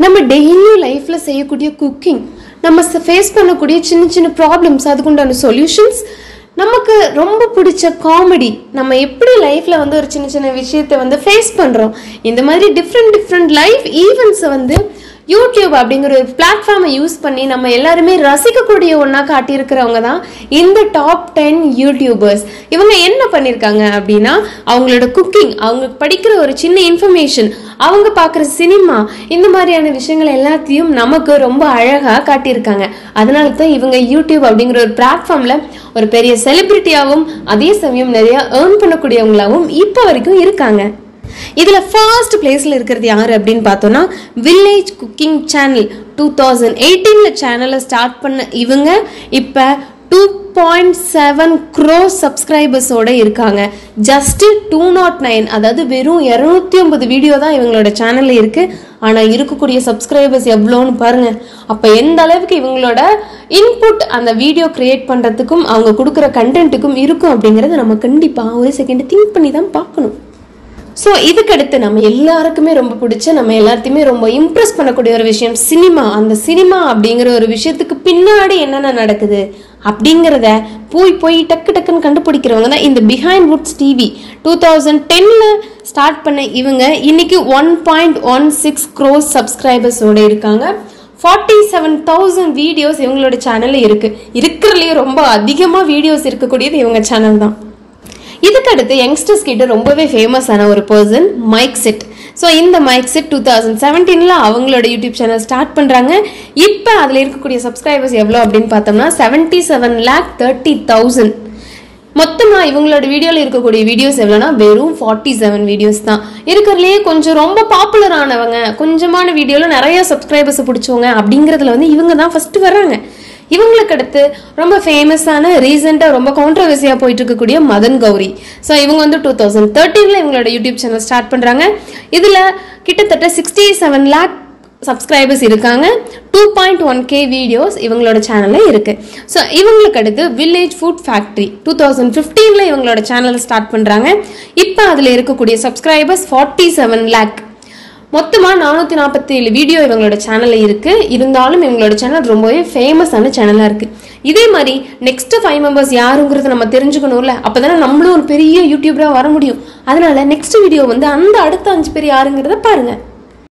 நம்ம டெய்லியும் லைஃப்ல செய்யக்கூடிய குக்கிங் நம்ம ஃபேஸ் பண்ணக்கூடிய சின்ன சின்ன ப்ராப்ளம்ஸ் அதுக்குண்டான சொல்யூஷன்ஸ் நமக்கு ரொம்ப பிடிச்ச காமெடி நம்ம எப்படி லைஃப்ல வந்து ஒரு சின்ன சின்ன விஷயத்தை வந்து ஃபேஸ் பண்றோம் இந்த மாதிரி டிஃப்ரெண்ட் டிஃப்ரெண்ட் லைஃப் ஈவெண்ட்ஸை வந்து யூடியூப் அப்படிங்கிற ஒரு பிளாட்ஃபார்மை யூஸ் பண்ணி நம்ம எல்லாருமே ரசிக்கக்கூடிய ஒன்றா காட்டியிருக்கிறவங்க தான் இந்த டாப் டென் யூடியூபர்ஸ் இவங்க என்ன பண்ணியிருக்காங்க அப்படின்னா அவங்களோட குக்கிங் அவங்க படிக்கிற ஒரு சின்ன இன்ஃபர்மேஷன் அவங்க பார்க்குற சினிமா இந்த மாதிரியான விஷயங்கள் எல்லாத்தையும் நமக்கு ரொம்ப அழகாக காட்டியிருக்காங்க அதனால தான் இவங்க யூடியூப் அப்படிங்கிற ஒரு பிளாட்ஃபார்மில் ஒரு பெரிய செலிபிரிட்டியாகவும் அதே சமயம் நிறைய ஏர்ன் பண்ணக்கூடியவங்களாகவும் இப்போ வரைக்கும் இருக்காங்க இதுல ஃபர்ஸ்ட் பிளேஸ்ல இருக்கிறது யாரு அப்படின்னு பார்த்தோம்னா village cooking channel two thousand எயிட்டீன்ல சேனலை ஸ்டார்ட் பண்ண இவங்க இப்ப டூ பாயிண்ட் செவன் க்ரோ சப்ஸ்கிரைபர்ஸோட இருக்காங்க ஜஸ்ட் டூ நாட் நைன் அதாவது வெறும் இரநூத்தி ஒன்பது வீடியோ தான் இவங்களோட சேனல்ல இருக்கு ஆனா இருக்கக்கூடிய சப்ஸ்கிரைபர்ஸ் எவ்வளோன்னு பாருங்க அப்ப எந்த அளவுக்கு இவங்களோட இன்புட் அந்த வீடியோ கிரியேட் பண்றதுக்கும் அவங்க கொடுக்குற கண்டென்ட்டுக்கும் இருக்கும் அப்படிங்கறத நம்ம கண்டிப்பா ஒரு செகண்ட் திங்க் பண்ணி தான் பார்க்கணும் ஸோ இதுக்கடுத்து நம்ம எல்லாருக்குமே ரொம்ப பிடிச்ச நம்ம எல்லாத்தையுமே ரொம்ப இம்ப்ரெஸ் பண்ணக்கூடிய ஒரு விஷயம் சினிமா அந்த சினிமா அப்படிங்கிற ஒரு விஷயத்துக்கு பின்னாடி என்னென்ன நடக்குது அப்படிங்கிறத போய் போய் டக்கு டக்குன்னு கண்டுபிடிக்கிறவங்க தான் இந்த Behindwoods TV two thousand டென்னில் ஸ்டார்ட் பண்ண இவங்க இன்னைக்கு one point one six crores சப்ஸ்கிரைபர்ஸோட இருக்காங்க ஃபார்ட்டி செவன் தௌசண்ட் வீடியோஸ் இவங்களோட சேனலில் இருக்கு இருக்கிறதுலேயே ரொம்ப அதிகமாக வீடியோஸ் இருக்கக்கூடியது இவங்க சேனல் தான் இதுக்கு அடுத்து யங்ஸ்டர்ஸ் கிட்ட ரொம்பவே ஃபேமஸான ஒரு பர்சன் மைக் செட் ஸோ இந்த மைக் செட் டூ தௌசண்ட் செவன்டீனில் அவங்களோட யூடியூப் சேனல் ஸ்டார்ட் பண்ணுறாங்க இப்போ அதில் இருக்கக்கூடிய சப்ஸ்கிரைபர்ஸ் எவ்வளோ அப்படின்னு பார்த்தோம்னா seventy seven lakh thirty thousand மொத்தமாக இவங்களோட வீடியோவில் இருக்கக்கூடிய வீடியோஸ் எவ்வளோனா வெறும் ஃபார்ட்டி செவன் வீடியோஸ் தான் இருக்கிறதுலே கொஞ்சம் ரொம்ப பாப்புலர் ஆனவங்க கொஞ்சமான வீடியோவில் நிறைய சப்ஸ்கிரைபர்ஸ் பிடிச்சவங்க அப்படிங்கிறதுல வந்து இவங்க தான் ஃபர்ஸ்ட் வர்றாங்க இவங்களுக்கு அடுத்து ரொம்ப ஃபேமஸான ரீசெண்டாக ரொம்ப கான்ட்ரவர்சியாக போயிட்டு இருக்கக்கூடிய மதன் கௌரி ஸோ இவங்க வந்து டூ தௌசண்ட் தேர்ட்டீனில் இவங்களோட யூடியூப் சேனல் ஸ்டார்ட் பண்ணுறாங்க இதில் கிட்டத்தட்ட சிக்ஸ்டி செவன் லேக் சப்ஸ்கிரைபர்ஸ் இருக்காங்க two point one K videos இவங்களோட சேனலில் இருக்கு ஸோ இவங்களுக்கு அடுத்து village food factory two thousand ஃபிஃப்டீனில் இவங்களோட சேனலை ஸ்டார்ட் பண்ணுறாங்க இப்போ அதில் இருக்கக்கூடிய சப்ஸ்கிரைபர்ஸ் ஃபார்ட்டி செவன் லேக் மொத்தமாக நானூற்றி நாற்பத்தி ஏழு வீடியோ இவங்களோட சேனலில் இருக்குது இருந்தாலும் இவங்களோட சேனல் ரொம்பவே ஃபேமஸான சேனலாக இருக்குது இதே மாதிரி நெக்ஸ்ட் ஃபைவ் மெம்பர்ஸ் யாருங்கிறத நம்ம தெரிஞ்சுக்கணும்ல அப்போ தானே நம்மளும் ஒரு பெரிய யூடியூபராக வர முடியும் அதனால நெக்ஸ்ட் வீடியோ வந்து அந்த அடுத்த அஞ்சு பேர் யாருங்கிறத பாருங்கள்